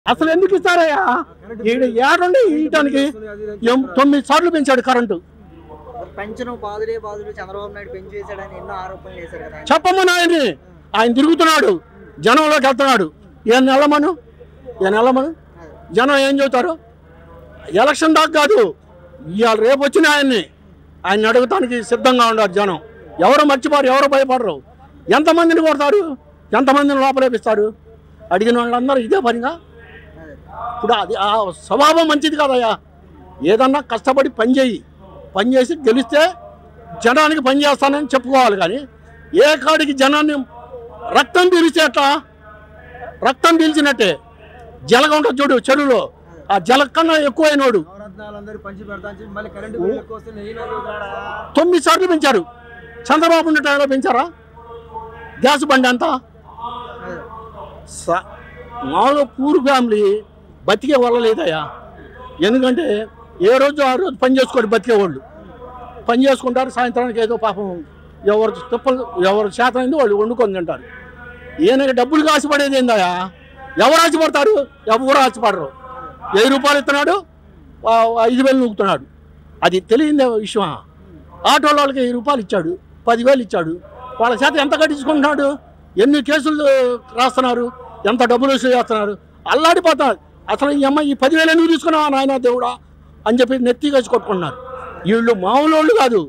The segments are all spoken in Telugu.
అసలు ఎందుకు ఇస్తారయ్యా ఈడ ఏడుండి ఇయటానికి ఎం- తొమ్మిది సార్లు పెంచాడు కరెంటు పెంచను బాధుడే బాధుడు చంద్రబాబు నాయుడు పెంచి వేశాడని ఎన్నో ఆరోపణలు చేశారు కదా ఆయన. చెప్పమని ఆయన్ని ఆయన తిరుగుతున్నాడు జనంలోకి వెళ్తున్నాడు ఏం నెలమను ఏం నెలమను జనం ఏం చెబుతారు ఎలక్షన్ దాకా కాదు ఇవాళ రేపు వచ్చిన ఆయన్ని ఆయన అడగటానికి సిద్ధంగా ఉన్నారు జనం ఎవరు మర్చిపోరు ఎవరు భయపడరు ఎంతమందిని కొడతారు ఎంతమందిని లోపలేపిస్తారు అడిగిన వాళ్ళందరూ ఇదే పనిగా అదే. ఇప్పుడు అది ఆ స్వభావం మంచిది కదయ్యా ఏదన్నా కష్టపడి పని చేయి పని చేసి గెలిస్తే జనానికి పని చేస్తానని చెప్పుకోవాలి కానీ ఏ కాడికి జనాన్ని రక్తం పీలిస్తే ఎట్లా రక్తం పీల్చినట్టే జలగ ఉంటుంది చూడు చెరువులో ఆ జల కన్నా ఎక్కువైనోడు నవరత్నాలందరూ పంచి పెడతా అని చెప్పి మళ్ళీ కరెంటు బిల్లు ఎక్కువ వస్తే నెయ్యి నోరు వదిలాడా? తొమ్మిది సార్లు పెంచారు చంద్రబాబు ఉన్న టైంలో పెంచారా గ్యాస్ బండి అంతా అదే. స- మామూలుగా పూర్ ఫ్యామిలీ బతికే వల్ల లేదయ్యా ఎందుకంటే ఏ రోజు ఆ రోజు పని చేసుకొని బతికేవాళ్ళు పని చేసుకుంటారు సాయంత్రానికి ఏదో పాపం ఎవరు తిప్పలు ఎవరు శాతం అయింది వాళ్ళు వండుకొని తింటారు ఈయనకి డబ్బులు ఆశపడేది ఏందయ్యా ఎవరు ఆశపడతారు ఎవరు ఆశపడరు వెయ్యి రూపాయలు ఇస్తున్నాడు ఆ, ఐదు వేలు నూకుతున్నాడు అది తెలియని విషయమా ఆటో వాళ్ళకి వెయ్యి రూపాయలు ఇచ్చాడు పదివేలు ఇచ్చాడు వాళ్ళ చేత ఎంత కట్టించుకుంటున్నాడు ఎన్ని కేసులు రాస్తున్నారు ఎంత డబ్బులు వసూలు చేస్తున్నారు అల్లాడిపోతున్నారు అసలు ఈ అమ్మాయి ఈ పదివేలు ఎందుకు తీసుకున్నావా నాయన దేవుడా అని చెప్పి నెత్తి కలిసి కొట్టుకున్నారు వీళ్ళు మామూలు వాళ్ళు కాదు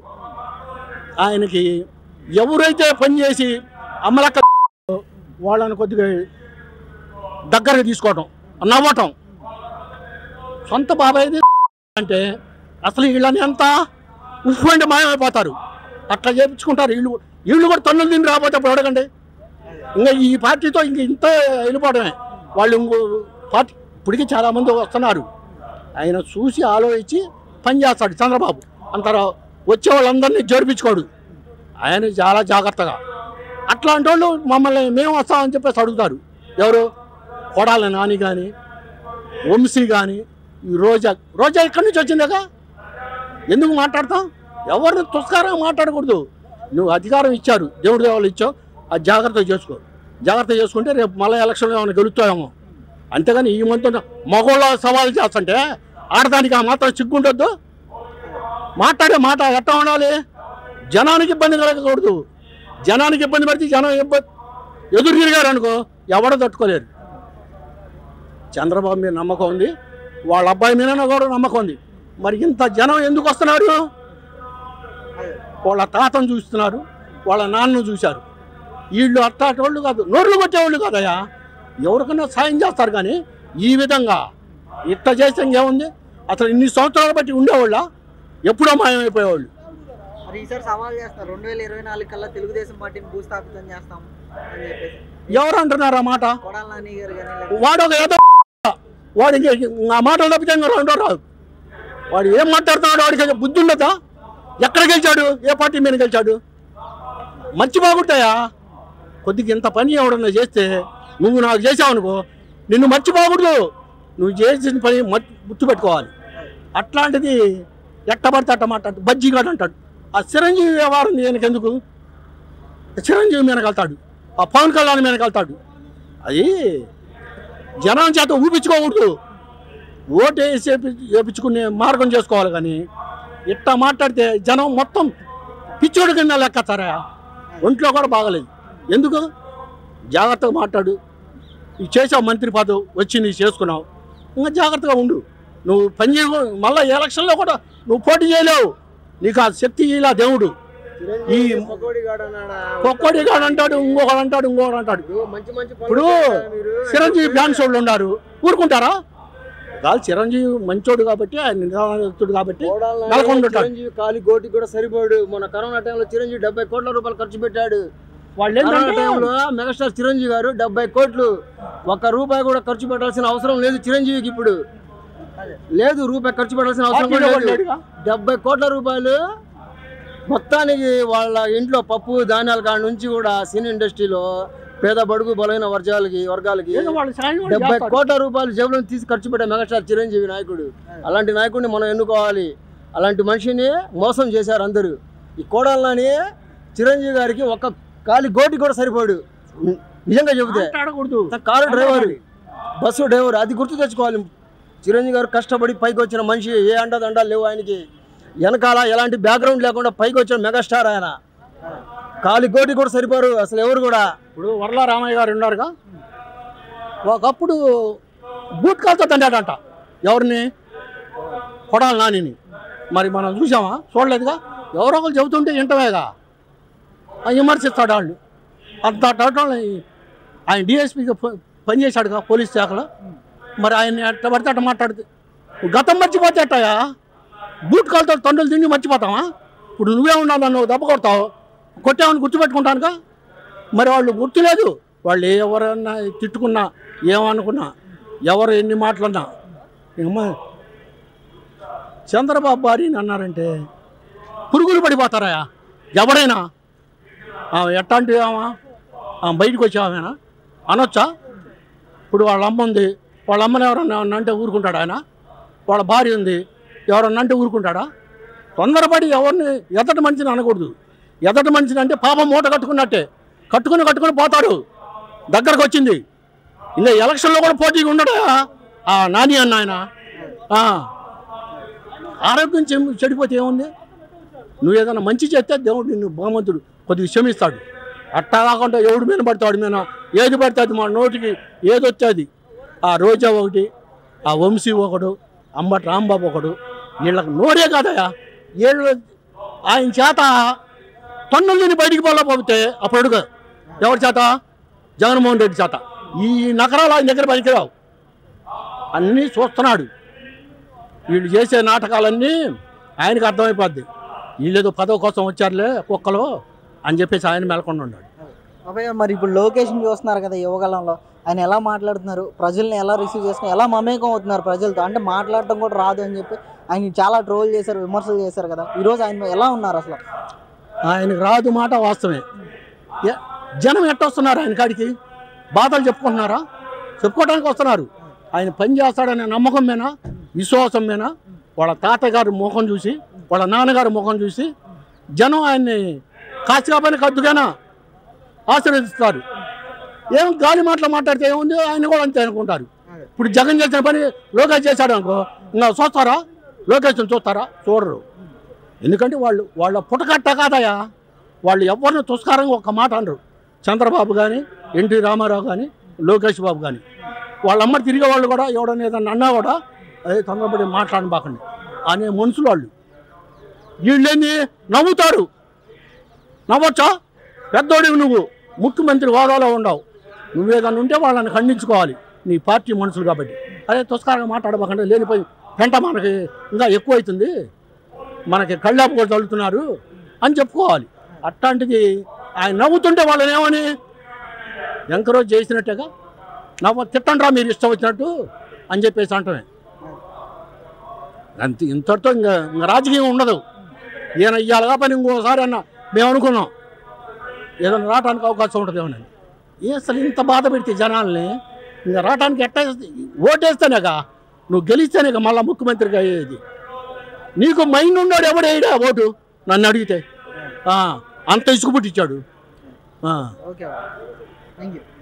ఆయనకి ఎవరైతే పని చేసి అమ్మలక్క వాళ్ళని కొద్దిగా దగ్గరకు తీసుకోవటం నవ్వటం సొంత బాబాయ్ది అంటే అసలు వీళ్ళని ఎంత ఉప్పు అంటే మాయమైపోతారు అట్లా చేపించుకుంటారు వీళ్ళు వీళ్ళు కూడా తన్నులు తిని రాకపోతే అప్పుడు అడగండి ఇంకా ఈ పార్టీతో ఇంక ఇంత వెళ్ళిపోవడమే వాళ్ళు ఇంకో పార్టీ ఇప్పటికీ చాలామంది వస్తున్నారు ఆయన చూసి ఆలోచించి పని చేస్తాడు చంద్రబాబు అంటారా వచ్చే వాళ్ళందరినీ జడిపించుకోడు ఆయన చాలా జాగ్రత్తగా అట్లాంటి వాళ్ళు మమ్మల్ని మేము వస్తామని చెప్పేసి అడుగుతారు ఎవరు కొడాలి నాని కానీ వంశీ కానీ ఈ రోజా రోజా ఇక్కడి నుంచి వచ్చిందిగా ఎందుకు మాట్లాడతాం ఎవరిని తుస్కారంగా మాట్లాడకూడదు నువ్వు అధికారం ఇచ్చారు దేవుడి దేవాలు ఇచ్చావు అది జాగ్రత్త చేసుకో జాగ్రత్త చేసుకుంటే రేపు మళ్ళీ ఎలక్షన్లో ఏమైనా గెలుస్తాయేమో అంతేగాని ఈ మంత్ మగోళ్ళ సవాల్ చేస్తుంటే ఆడదానికి ఆ మాత్రం సిగ్గుండొద్దు మాట్లాడే మాట ఎట్లా ఉండాలి జనానికి ఇబ్బంది కలగకూడదు జనానికి ఇబ్బంది పడితే జనం ఇబ్బంది ఎదురు తిరిగారు అనుకో ఎవడో తట్టుకోలేరు చంద్రబాబు మీద నమ్మకం ఉంది వాళ్ళ అబ్బాయి మీద కూడా నమ్మకం ఉంది మరి ఇంత జనం ఎందుకు వస్తున్నారు అదే. వాళ్ళ తాతను చూస్తున్నారు వాళ్ళ నాన్నను చూశారు వీళ్ళు అట్టాటి వాళ్ళు కాదు నోర్లు కొట్టేవాళ్ళు కాదయ్యా ఎవరికైనా సాయం చేస్తారు కానీ ఈ విధంగా ఇట్ట చేస్తే ఇంకేముంది అసలు ఇన్ని సంవత్సరాలు బట్టి ఉండేవాళ్ళ ఎప్పుడో మాయమైపోయేవాళ్ళు మరి ఈసారి సవాల్ చేస్తారు రెండు వేల ఇరవై నాలుగు కల్లా తెలుగుదేశం పార్టీని భూస్థాపితం చేస్తాం అని చెప్పేసి ఎవరు అంటున్నారు ఆ మాట కొడాల నాని గారు కానీ వాడు ఒక ఏదో వాడు ఇంక ఆ మాటలు తప్పితే ఇంకా రెండో రాదు వాడు ఏం మాట్లాడుతున్నాడు వాడికి బుద్ధి ఉండదా ఎక్కడ గెలిచాడు ఏ పార్టీ మీద గెలిచాడు మంచి బాగుంటాయా కొద్దిగా ఇంత పని ఎవడన్నా చేస్తే నువ్వు నాకు చేసావు అనుకో నిన్ను మర్చిపోకూడదు నువ్వు చేసిన పని మర్చి గుర్తుపెట్టుకోవాలి అట్లాంటిది ఎట్ట పడితే అట్ట మాట్లాడు బజ్జీగాడు అంటాడు ఆ చిరంజీవి వ్యవహారం ఈయనకి ఎందుకు చిరంజీవి మీదకి వెళ్తాడు ఆ పవన్ కళ్యాణ్ మీదకి వెళ్తాడు అది జనం చేత ఊపించుకోకూడదు ఓటు వేసి వేపి- వేపించుకునే మార్గం చేసుకోవాలి కానీ ఇట్లా మాట్లాడితే జనం మొత్తం పిచ్చోడి కింద లెక్కతారా ఒంట్లో కూడా బాగలేదు ఎందుకు జాగ్రత్తగా మాట్లాడు ఇది చేసావు మంత్రి పదవి వచ్చి నీకు చేసుకున్నావు ఇంకా జాగ్రత్తగా ఉండు నువ్వు పని చేయకు మళ్ళీ ఎలక్షన్లో కూడా నువ్వు పోటీ చేయలేవు నీకు ఆ శక్తి ఇలా దేవుడు ఈ చిరంజీవి పకోడీ గాడు అన్నాడా? ఒక్కడి కాడు అంటాడు ఇంకొకడు అంటాడు ఇంకొకడు అంటాడు ఇప్పుడు మంచి మంచి పనులు ఇప్పుడు చేస్తారా మీరు? చిరంజీవి ఫ్యాన్స్ వాళ్ళు ఉన్నారు ఊరుకుంటారా కాదు చిరంజీవి మంచోడు కాబట్టి ఆయన నిదానస్తుడు కాబట్టి కోడాల నాని నెలకొండ ఉంటాడు. చిరంజీవి కాలి గోటి కూడా సరిపోడు మన కరోనా టైంలో చిరంజీవి డెబ్బై కోట్ల రూపాయలు ఖర్చు పెట్టాడు వాళ్ళు కరోనా ఏంటంటే టైంలో మెగాస్టార్ చిరంజీవి గారు డెబ్బై కోట్లు ఒక్క రూపాయి కూడా ఖర్చు పెట్టాల్సిన అవసరం లేదు చిరంజీవికి ఇప్పుడు అదే. లేదు రూపాయి ఖర్చు పెట్టాల్సిన అవసరం పార్టీలో కూడా వాళ్ళు లేదు లేడుగా. డెబ్బై కోట్ల రూపాయలు మొత్తానికి వాళ్ళ ఇంట్లో పప్పు ధాన్యాల కాడ నుంచి కూడా సినీ ఇండస్ట్రీలో పేద బడుగు బలైన వర్గాలకి వర్గాలకి ఏదో వాళ్ళు సాయం కూడా డెబ్బై చేస్తారు. కోట్ల రూపాయలు జేబులో తీసి ఖర్చు పెట్టే మెగాస్టార్ చిరంజీవి నాయకుడు అలాంటి నాయకుడిని మనం ఎన్నుకోవాలి అలాంటి మనిషిని మోసం చేశారు అందరూ ఈ కోడళ్ళని చిరంజీవి గారికి ఒక్క కాలి గోటి కూడా సరిపోడు నిజంగా చెబితే మాట్లాడకూడదు కారు డ్రైవర్ బస్సు డ్రైవర్ అది గుర్తు తెచ్చుకోవాలి చిరంజీవి గారు కష్టపడి పైకి వచ్చిన మనిషి ఏ అండదండాలు లేవు ఆయనకి వెనకాల ఎలాంటి బ్యాక్గ్రౌండ్ లేకుండా పైకి వచ్చిన మెగాస్టార్ ఆయన కాలి గోటి కూడా సరిపోరు అసలు ఎవరు కూడా ఇప్పుడు వరలా రామయ్య గారు ఉన్నారుగా ఒకప్పుడు బూట్ కాల్తో తండాడంట ఎవరిని కొడాలి నానిని మరి మనం చూసామా చూడలేదుగా ఎవరో ఒకరు చెబుతుంటే వింటమేగా ఆ విమర్శిస్తాడు వాళ్ళు అంత టోటల్ ఆయన డిఎస్పీగా పనిచేశాడుగా పోలీస్ శాఖలో మరి ఆయన ఎట్ట పడితే అట్ట మాట్లాడితే గతం మర్చిపోతే అట్టయా బూట్ కాలుతో తండ్రులు తిండి మర్చిపోతావా ఇప్పుడు నువ్వే ఉన్నావు నన్ను దెబ్బ కొడతావు కొట్టామని గుర్తుపెట్టుకుంటానుగా మరి వాళ్ళు గుర్తులేదు వాళ్ళు ఎవరన్నా తిట్టుకున్నా ఏమనుకున్నా ఎవరు ఎన్ని మాటలన్నా ఏమో చంద్రబాబు భార్యని అన్నారంటే పురుగులు పడిపోతారా ఎవరైనా ఆమె ఎట్లాంటి ఆమె ఆమె బయటకు వచ్చామేనా అనొచ్చా ఇప్పుడు వాళ్ళ అమ్మ ఉంది వాళ్ళ అమ్మని ఎవరన్నా ఏమన్నా అంటే ఊరుకుంటాడా ఆయన వాళ్ళ భార్య ఉంది ఎవరన్నా అంటే ఊరుకుంటాడా తొందరపడి ఎవరిని ఎదటి మనిషిని అనకూడదు ఎదటి మనిషిని అంటే పాపం మూట కట్టుకున్నట్టే కట్టుకుని కట్టుకుని పోతాడు దగ్గరకు వచ్చింది ఇంకా ఎలక్షన్లో కూడా పోటీగా ఉండడా ఆ నాని అన్న ఆయన ఆ. ఆరోగ్యం చెం- చెడిపోతే ఏముంది నువ్వు ఏదైనా మంచి చేస్తే దేవుడు నిన్ను భగవంతుడు కొద్దిగా క్షమిస్తాడు అట్టా కాకుండా ఎవడు మీద పడతాడు మీద ఏది పడితే అది మా నోటికి ఏది వచ్చేది ఆ రోజా ఒకటి ఆ వంశీ ఒకడు అంబటి రాంబాబు ఒకడు వీళ్ళకి నోరే కాదయా వీళ్ళు ఆయన చేత పన్నులు తిని బయటికి పోలేకపోతే అప్పుడు అడుగు ఎవరి చేత జగన్మోహన్ రెడ్డి చేత ఈ నగరాలు ఆయన దగ్గర పనికిరావు అన్నీ చూస్తున్నాడు వీళ్ళు చేసే నాటకాలన్నీ ఆయనకు అర్థమైపోద్ది వీళ్ళేదో పదవి కోసం వచ్చారులే కుక్కలు అని చెప్పేసి ఆయన మెలకుండా ఉన్నాడు అబ్బాయి మరి ఇప్పుడు లొకేషన్ చూస్తున్నారు కదా యువకాలంలో ఆయన ఎలా మాట్లాడుతున్నారు ప్రజల్ని ఎలా రిసీవ్ చేసుకుని ఎలా మమేకం అవుతున్నారు ప్రజలతో అంటే మాట్లాడటం కూడా రాదు అని చెప్పి ఆయన చాలా ట్రోల్ చేశారు విమర్శలు చేశారు కదా ఈరోజు ఆయన ఎలా ఉన్నారు అసలు ఆయనకు రాదు మాట వాస్తవమే ఏ- జనం ఎట్టొస్తున్నారు ఆయన కాడికి బాధలు చెప్పుకుంటున్నారా చెప్పుకోవడానికి వస్తున్నారు ఆయన పని చేస్తాడనే నమ్మకం మేనా విశ్వాసం మేనా వాళ్ళ తాతగారి ముఖం చూసి వాళ్ళ నాన్నగారి ముఖం చూసి జనం ఆయన్ని కాసిగా పని కద్దుగానా ఆశీర్వదిస్తారు ఏం గాలి మాటలు మాట్లాడితే ఏముంది ఆయన కూడా అంతే అనుకుంటారు ఇప్పుడు జగన్ చేసిన పని లోకేష్ చేశాడు అనుకో ఇంకా చూస్తారా లోకేష్ని చూస్తారా చూడరు ఎందుకంటే వాళ్ళు వాళ్ళ పుటకట్ట కాదయా వాళ్ళు ఎవరిని తుస్కారంగా ఒక మాట అనరు చంద్రబాబు కానీ ఎన్టీ రామారావు కానీ లోకేష్ బాబు కానీ వాళ్ళ అమ్మ తిరిగే వాళ్ళు కూడా ఎవడన్నా ఏదన్నా అన్నా కూడా అదే తొందరపడి మాట్లాడబాకండి అనే మనుషులు వాళ్ళు వీళ్ళేంది నవ్వుతారు నవ్వచ్చా పెద్దోడివి నువ్వు ముఖ్యమంత్రి హోదాలో ఉండవు నువ్వేదన్నా ఉంటే వాళ్ళని ఖండించుకోవాలి నీ పార్టీ మనుషులు కాబట్టి అదే తుస్కారంగా మాట్లాడబాకండి లేనిపోయి వెంట మనకి ఇంకా ఎక్కువ అవుతుంది మనకి కళ్ళాపు కూడా తగులుతున్నారు అని చెప్పుకోవాలి అట్లాంటిది ఆయన నవ్వుతుంటే వాళ్ళని ఏమని ఎంకరేజ్ చేసినట్టుగా నవ్వ తిట్టండ్రా మీరు ఇష్టం వచ్చినట్టు అని చెప్పేసి అంటమే అంత ఇంతటితో ఇంకా ఇంకా రాజకీయం ఉండదు ఈయన ఇయ్యాలిగా పని ఇంకోసారి అన్న మేము అనుకున్నాం ఏదైనా రావడానికి అవకాశం ఉంటుంది ఏమని ఏ అసలు ఇంత బాధ పెడితే జనాల్ని ఇంకా రావడానికి ఎట్టా ఓటేస్తేనేగా నువ్వు గెలిస్తేనేగా మళ్ళీ ముఖ్యమంత్రిగా అయ్యేది నీకు మైండ్ ఉన్నాడు ఎవడు వేయడా ఓటు నన్ను అడిగితే ఆ, అంత ఇసుకు పుట్టించాడు ఆ. Okay thank you